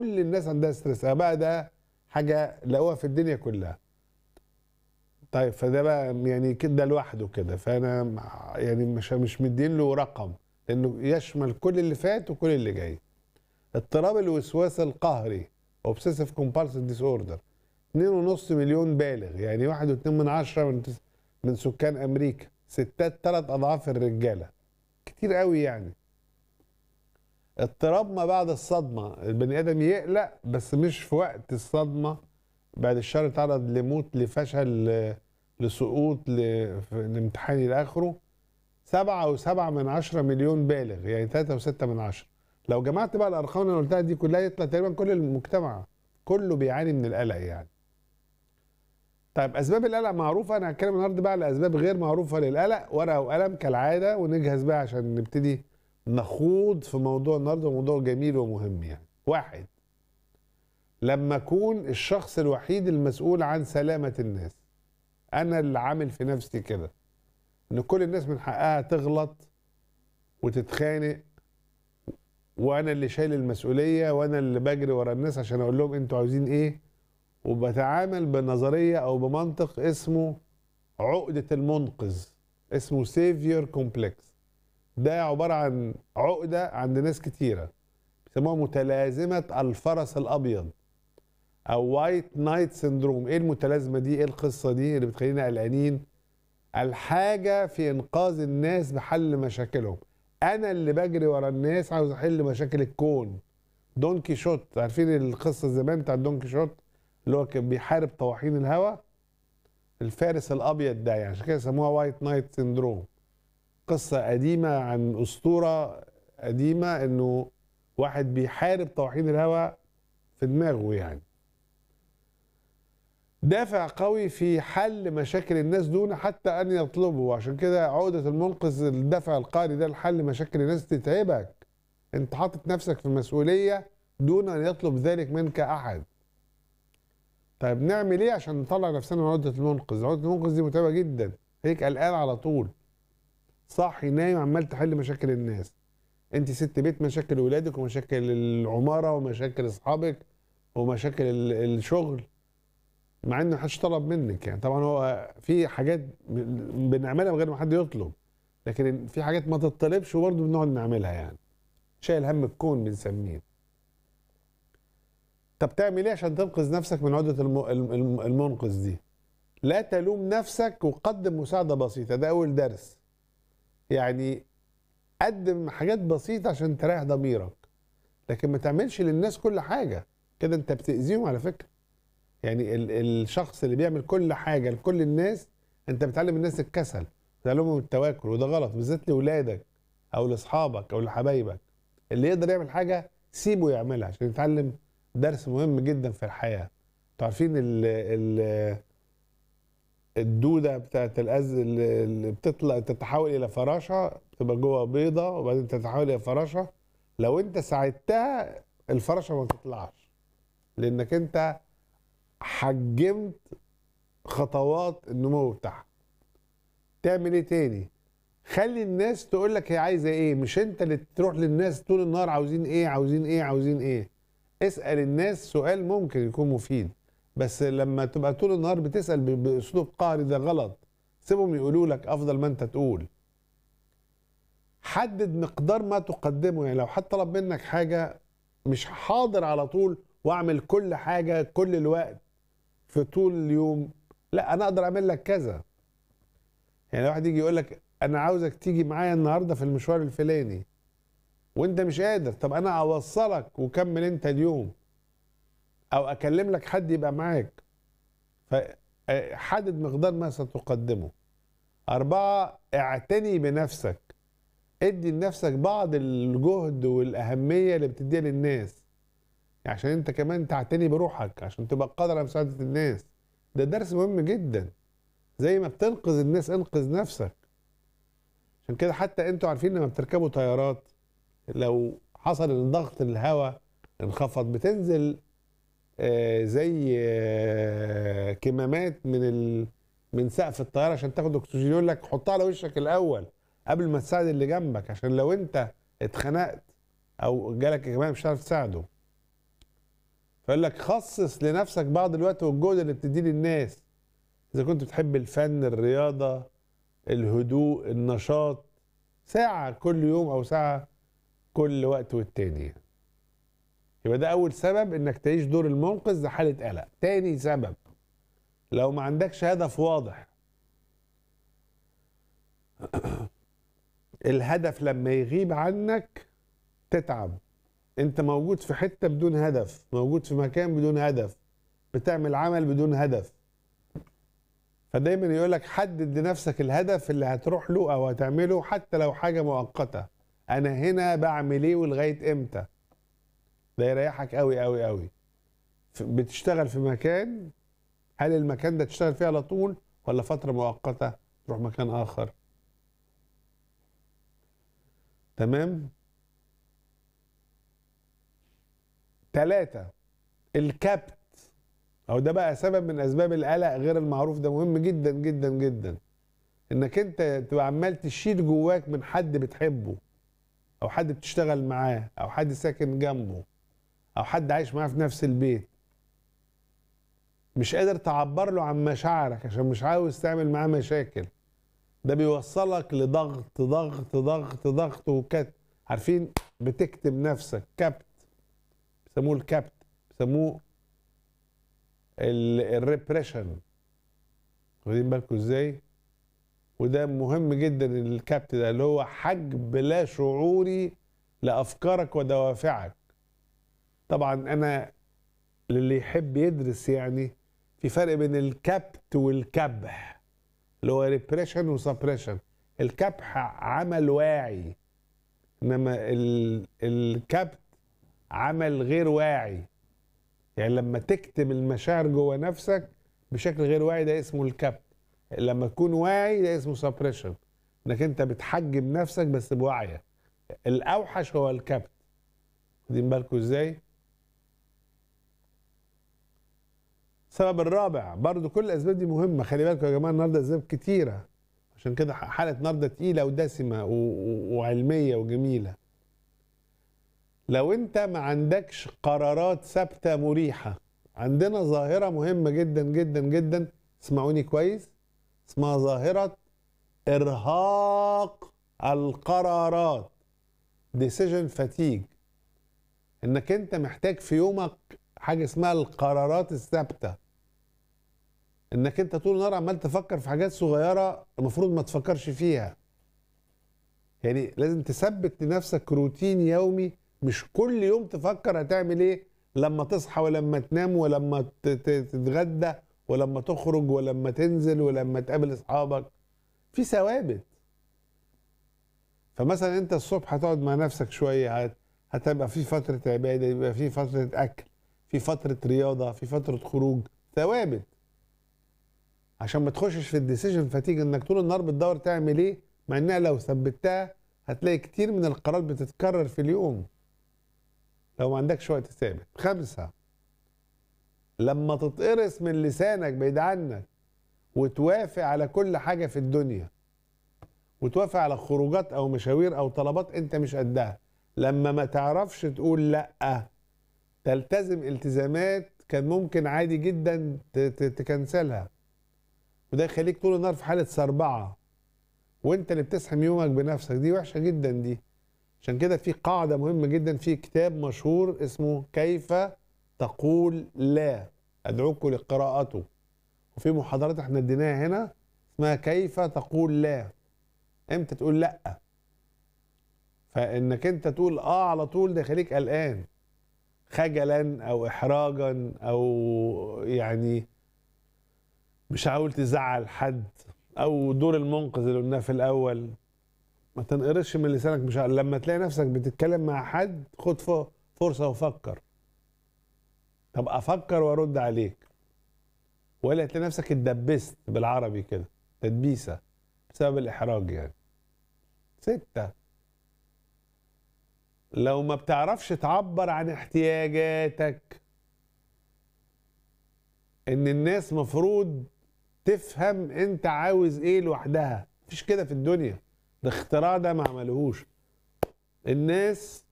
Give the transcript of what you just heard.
كل الناس عندها ستريس بقى ده حاجه لقوها في الدنيا كلها طيب فده بقى يعني كده لوحده كده فانا مع- يعني مش مش مدين له رقم لانه يشمل كل اللي فات وكل اللي جاي اضطراب الوسواس القهري obsessive compulsive disorder 2.5 مليون بالغ يعني واحد واتنين من عشرة من, تس- من سكان امريكا ستات ثلاث اضعاف الرجاله كتير قوي يعني اضطراب ما بعد الصدمه البني ادم يقلق بس مش في وقت الصدمه بعد الشر تعرض لموت لفشل ل- لسقوط ل- في الامتحان الى اخره سبعة وسبعة من عشرة مليون بالغ يعني ثلاثة وستة من عشرة لو جمعت بقى الأرقام اللي أنا قلتها دي كلها يطلع تقريبا كل المجتمع كله بيعاني من القلق يعني طيب أسباب القلق معروفة أنا هتكلم النهاردة بقى على أسباب غير معروفة للقلق ورقة وقلم كالعادة ونجهز بقى عشان نبتدي نخوض في موضوع النهاردة موضوع جميل ومهم يعني واحد لما أكون الشخص الوحيد المسؤول عن سلامة الناس أنا اللي عامل في نفسي كده ان كل الناس من حقها تغلط وتتخانق وانا اللي شايل المسؤوليه وانا اللي بجري ورا الناس عشان اقول لهم انتوا عاوزين ايه وبتعامل بنظريه او بمنطق اسمه عقده المنقذ اسمه سيفير كومبلكس ده عباره عن عقده عند ناس كتيره بيسموها متلازمه الفرس الابيض او وايت نايت سندروم ايه المتلازمه دي ايه القصه دي اللي بتخلينا قلقانين الحاجة في إنقاذ الناس بحل مشاكلهم أنا اللي بجري ورا الناس عاوز أحل مشاكل الكون دون كيشوت عارفين القصة زمان بتاع دون كيشوت اللي هو كان بيحارب طواحين الهواء الفارس الأبيض ده يعني عشان كده سموها وايت نايت سندروم قصة قديمة عن أسطورة قديمة إنه واحد بيحارب طواحين الهواء في دماغه يعني دافع قوي في حل مشاكل الناس دون حتى ان يطلبوا عشان كده عقدة المنقذ الدفع القهري ده لحل مشاكل الناس تتعبك انت حاطط نفسك في مسؤولية دون ان يطلب ذلك منك احد طيب نعمل ايه عشان نطلع نفسنا من عقدة المنقذ عقدة المنقذ دي متعبة جدا هيك قلقان على طول صاحي نايم عمال تحل مشاكل الناس انت ست بيت مشاكل ولادك ومشاكل العمارة ومشاكل اصحابك ومشاكل ال- الشغل مع ان محدش طلب منك يعني طبعا هو في حاجات ب- بنعملها من غير ما حد يطلب لكن في حاجات ما تطلبش وبرضه بنقعد نعملها يعني شايل هم الكون بنسميه طب تعمل ايه عشان تنقذ نفسك من عقدة الم- الم- المنقذ دي لا تلوم نفسك وقدم مساعدة بسيطة ده أول درس يعني قدم حاجات بسيطة عشان تريح ضميرك لكن ما تعملش للناس كل حاجة كده انت بتأذيهم على فكرة يعني ال- الشخص اللي بيعمل كل حاجه لكل الناس انت بتعلم الناس الكسل بتعلمهم التواكل وده غلط بالذات لاولادك او لاصحابك او لحبايبك اللي يقدر يعمل حاجه سيبه يعملها عشان يتعلم درس مهم جدا في الحياه انتوا عارفين ال ال الدوده بتاعت الأز اللي اللي بتطلع تتحول الى فراشه تبقى جوه بيضه وبعدين تتحول الى فراشه لو انت ساعدتها الفراشه ما تطلعش لانك انت حجمت خطوات النمو بتاعها تعمل ايه تاني خلي الناس تقول لك هي عايزه ايه مش انت اللي تروح للناس طول النهار عاوزين ايه عاوزين ايه عاوزين ايه اسال الناس سؤال ممكن يكون مفيد بس لما تبقى طول النهار بتسال ب- باسلوب قهري ده غلط سيبهم يقولوا لك افضل ما انت تقول حدد مقدار ما تقدمه يعني لو حد طلب منك حاجه مش حاضر على طول واعمل كل حاجه كل الوقت في طول اليوم لا انا اقدر اعمل لك كذا يعني واحد يجي يقول لك انا عاوزك تيجي معايا النهارده في المشوار الفلاني وانت مش قادر طب انا اوصلك وكمل انت اليوم او اكلم لك حد يبقى معاك فحدد مقدار ما ستقدمه أربعة اعتني بنفسك ادي لنفسك بعض الجهد والأهمية اللي بتديها للناس عشان انت كمان تعتني بروحك عشان تبقى قادر على مساعدة الناس ده درس مهم جدا زي ما بتنقذ الناس انقذ نفسك عشان كده حتى انتوا عارفين لما بتركبوا طيارات لو حصل ان ضغط الهواء انخفض بتنزل آه، زي آه، كمامات من ال... من سقف الطياره عشان تاخد اكسجين يقول لك حطها على وشك الاول قبل ما تساعد اللي جنبك عشان لو انت اتخنقت او جالك كمان مش هتعرف تساعده فيقول لك خصص لنفسك بعض الوقت والجهد اللي بتديه للناس اذا كنت بتحب الفن الرياضه الهدوء النشاط ساعه كل يوم او ساعه كل وقت والتاني يبقى ده اول سبب انك تعيش دور المنقذ لحاله قلق تاني سبب لو ما عندكش هدف واضح الهدف لما يغيب عنك تتعب انت موجود في حته بدون هدف موجود في مكان بدون هدف بتعمل عمل بدون هدف فدايما يقول لك حدد لنفسك الهدف اللي هتروح له او هتعمله حتى لو حاجه مؤقته انا هنا بعمل ايه ولغايه امتى ده يريحك قوي قوي قوي بتشتغل في مكان هل المكان ده تشتغل فيه على طول ولا فتره مؤقته تروح مكان اخر تمام ثلاثة الكبت أو ده بقى سبب من أسباب القلق غير المعروف ده مهم جدا جدا جدا إنك أنت تبقى عمال تشيل جواك من حد بتحبه أو حد بتشتغل معاه أو حد ساكن جنبه أو حد عايش معاه في نفس البيت مش قادر تعبر له عن مشاعرك عشان مش عاوز تعمل معاه مشاكل ده بيوصلك لضغط ضغط ضغط ضغط وكت عارفين بتكتم نفسك كبت بيسموه الكبت بيسموه الريبريشن واخدين بالكم ازاي وده مهم جدا الكبت ده اللي هو حجب لا شعوري لافكارك ودوافعك طبعا انا للي يحب يدرس يعني في فرق بين الكبت والكبح اللي هو ريبريشن وسبريشن الكبح عمل واعي انما الكبت عمل غير واعي يعني لما تكتم المشاعر جوه نفسك بشكل غير واعي ده اسمه الكبت لما تكون واعي ده اسمه سبريشن انك انت بتحجم نفسك بس بوعيك الاوحش هو الكبت واخدين بالكم ازاي السبب الرابع برضو كل الاسباب دي مهمه خلي بالكم يا جماعه النهارده اسباب كتيره عشان كده حلقه النهارده تقيله ودسمه وعلميه وجميله لو انت ما عندكش قرارات ثابته مريحه عندنا ظاهره مهمه جدا جدا جدا اسمعوني كويس اسمها ظاهره ارهاق القرارات decision fatigue انك انت محتاج في يومك حاجه اسمها القرارات الثابته انك انت طول النهار عمال تفكر في حاجات صغيره المفروض ما تفكرش فيها يعني لازم تثبت لنفسك روتين يومي مش كل يوم تفكر هتعمل ايه لما تصحى ولما تنام ولما تتغدى ولما تخرج ولما تنزل ولما تقابل اصحابك في ثوابت فمثلا انت الصبح هتقعد مع نفسك شويه هتبقى في فتره عباده يبقى في فتره اكل في فتره رياضه في فتره خروج ثوابت عشان ما تخشش في الديسيجن فتيجي انك طول النهار بتدور تعمل ايه مع انها لو ثبتها هتلاقي كتير من القرارات بتتكرر في اليوم لو ما عندكش وقت ثابت خمسة لما تتقرص من لسانك بعيد عنك وتوافق على كل حاجة في الدنيا وتوافق على خروجات أو مشاوير أو طلبات أنت مش قدها لما ما تعرفش تقول لأ تلتزم التزامات كان ممكن عادي جدا تكنسلها وده يخليك طول النهار في حالة سربعة وانت اللي بتسحم يومك بنفسك دي وحشة جدا دي عشان كده في قاعدة مهمة جدا في كتاب مشهور اسمه كيف تقول لا أدعوكم لقراءته وفي محاضرات احنا اديناها هنا اسمها كيف تقول لا امتى تقول لا فانك انت تقول اه على طول ده يخليك قلقان خجلا او احراجا او يعني مش عاول تزعل حد او دور المنقذ اللي قلناه في الاول ما تنقرش من لسانك مش لما تلاقي نفسك بتتكلم مع حد خد فرصه وفكر طب افكر وارد عليك ولا تلاقي نفسك اتدبست بالعربي كده تدبيسه بسبب الاحراج يعني ستة لو ما بتعرفش تعبر عن احتياجاتك ان الناس مفروض تفهم انت عاوز ايه لوحدها مفيش كده في الدنيا ده اختراع ده ما عملوهوش الناس